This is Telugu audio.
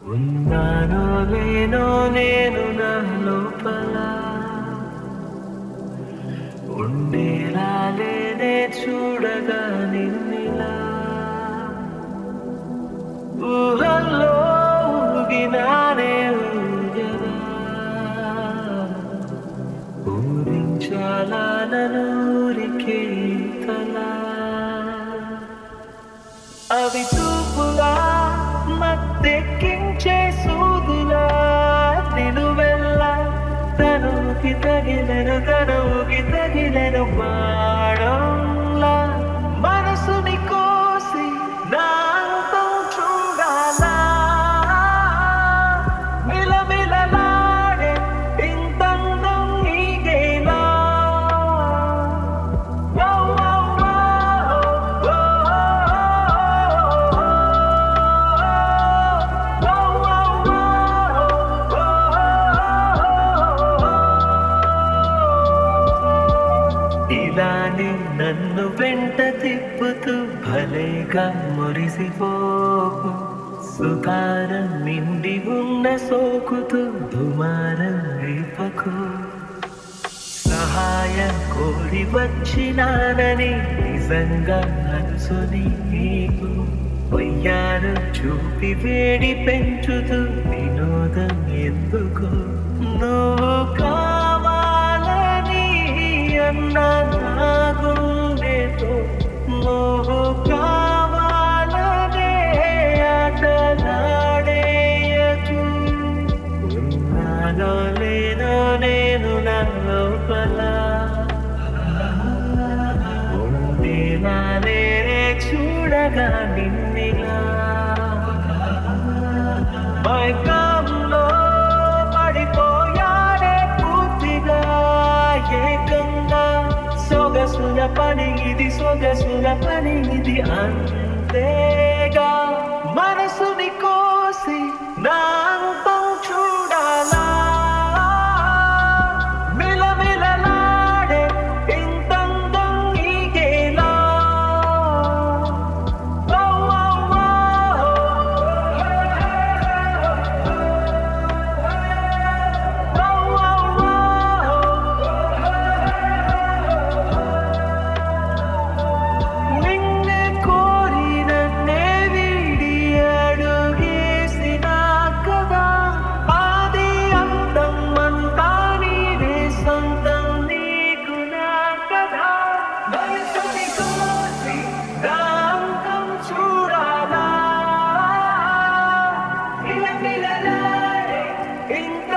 ఉన్నానో లేనో నేను నా లోపల ఉండేలా లేనే చూడగా నిన్నిలా ఊహల్లో ఊగినానే ఊయలా ఊరించాలా ననూరికే తలా అవి చూపులా మత్తెక్కించే సూదులా నిలువెల్లా తనుకి తగిలెను తనుకి తగిలెను బాణంలా మనసుని కోసి నాతో చూడాలా మిలమిలలాడే ఇంతందం ఈగేలా ఇలానే నన్ను వెంట తిప్పుతూ భలేగా మురిసిపోకు సుతారం నిండి ఉన్న సోకుతూ దుమారం రేపకు సహాయం కోరి వచ్చినానని నిజంగా మనసుని నీకు పొయ్యారు చూపి వేడి పెంచుతూ వినోదం ఎందుకు నువ్వు కావాలని అన్న నా గుండెతో నువ్వు కావాలనే ఆటలాడేయకు ఉన్నానో లేనో నేను నా లోపల ఉండేలా లేనే చూడగా నిన్నిలా మైకంలో పడిపోయానే పూర్తిగా ఏకంగా సొగసుల పని ఇది సొగసుల పని ఇది అంతేగా మనసుని కోసి నా అంతం చూడాలా మిలమిలలాడే ఇంతందం ఈగేలా ఓ, ఓ, ఓ. ఓ, ఓ, ఓ. నిన్నే కోరి నన్నే వీడి అడుగేసిన కదా ఆది అంతం అంతా నీవే సొంతం నీకు నా కదా వయసుని కోసి నా అంతం చూడాలా మిలమిలలాడే ఇంత